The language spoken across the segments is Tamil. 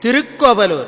திருக்கோவலூர்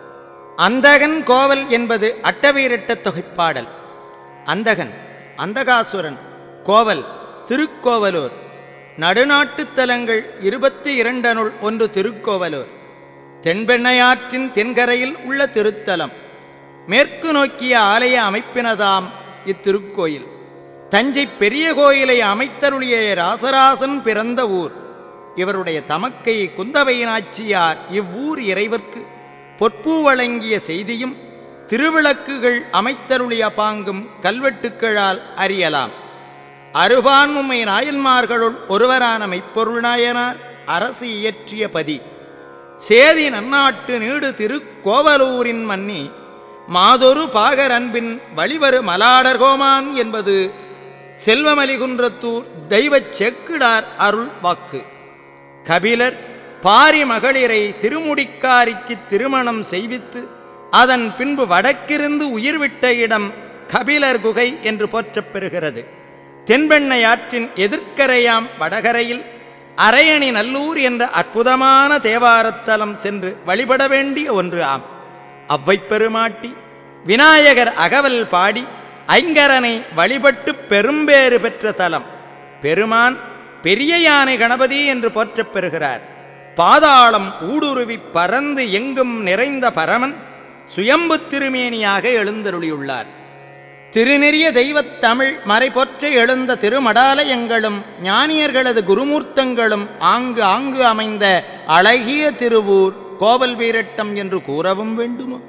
அந்தகன் கோவல் என்பது அட்டவீரட்ட தொகைப்பாடல் அந்தகன் அந்தகாசுரன் கோவல் திருக்கோவலூர் நடுநாட்டுத் தலங்கள் இருபத்தி இரண்டனுள் ஒன்று திருக்கோவலூர் தென்பெண்ணையாற்றின் தென்கரையில் உள்ள திருத்தலம் மேற்கு நோக்கிய ஆலய அமைப்பினதாம் இத்திருக்கோயில் தஞ்சை பெரிய கோயிலை அமைத்தருளிய ராசராசன் பிறந்த ஊர் இவருடைய தமக்கை குந்தவை நாச்சியார் இவ்வூர் இறைவர்க்கு பொற்பூ வழங்கிய செய்தியும் திருவிளக்குகள் அமைத்தருளிய பாங்கும் கல்வெட்டுக்களால் அறியலாம் அருபான்முமை நாயன்மார்களுள் ஒருவரான மெய்ப்பொருள் நாயனார் அரசு இயற்றிய பதி சேதி நன்னாட்டு நீடு திருக்கோவலூரின் மன்னி மாதொரு பாகர் அன்பின் வழிவரு மலாடர்கோமான் என்பது செல்வமலிகுன்றத்தூர் தெய்வச் செக்கிடார் அருள் வாக்கு கபிலர் பாரி மகளிரை திருமுடிக்காரிக்கு திருமணம் செய்வித்து அதன் பின்பு வடக்கிருந்து உயிர்விட்ட இடம் கபிலர் குகை என்று போற்றப் பெறுகிறது தென்பெண்ணை ஆற்றின் எதிர்க்கரையாம் வடகரையில் அரையணி நல்லூர் என்ற அற்புதமான தேவாரத்தலம் சென்று வழிபட வேண்டிய ஒன்று ஆம் அவ்வை பெருமாட்டி விநாயகர் அகவல் பாடி ஐங்கரனை வழிபட்டு பெரும்பேறு பெற்ற தலம் பெருமான் பெரிய யானை கணபதி என்று போற்றப் பெறுகிறார் பாதாளம் ஊடுருவி பறந்து எங்கும் நிறைந்த பரமன் சுயம்பு திருமேனியாக எழுந்தருளியுள்ளார் திருநெறிய தெய்வத் தமிழ் மறைபொற்ற எழுந்த திருமடாலயங்களும் ஞானியர்களது குருமூர்த்தங்களும் ஆங்கு ஆங்கு அமைந்த அழகிய திருவூர் கோவல் வீரட்டம் என்று கூறவும் வேண்டுமோ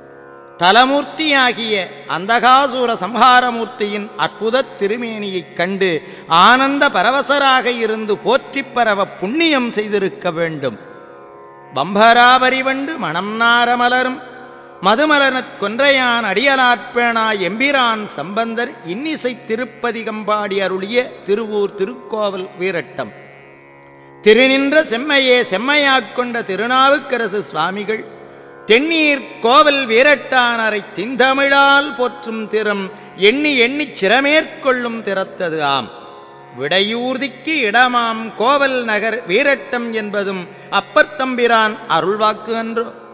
தலமூர்த்தியாகிய அந்தகாசூர சம்ஹாரமூர்த்தியின் அற்புத திருமேனியைக் கண்டு ஆனந்த பரவசராக இருந்து போற்றிப் பரவ புண்ணியம் செய்திருக்க வேண்டும் பம்பராபரிவண்டு மணம் நாரமலரும் மதுமலனற் கொன்றையான் அடியலாற்பேனா எம்பிரான் சம்பந்தர் இன்னிசை திருப்பதிகம்பாடி அருளிய திருவூர் திருக்கோவல் வீரட்டம் திருநின்ற செம்மையே செம்மையாக் கொண்ட திருநாவுக்கரசு சுவாமிகள் தென்னீர் கோவல் வீரட்டானரை திந்தமிழால் போற்றும் திறம் எண்ணி எண்ணிச் சிரமேற்கொள்ளும் திறத்தது ஆம் விடையூர்திக்கு இடமாம் கோவல் நகர் வீரட்டம் என்பதும் அப்பர்த்தம்பிரான் அருள்வாக்கு அன்றோ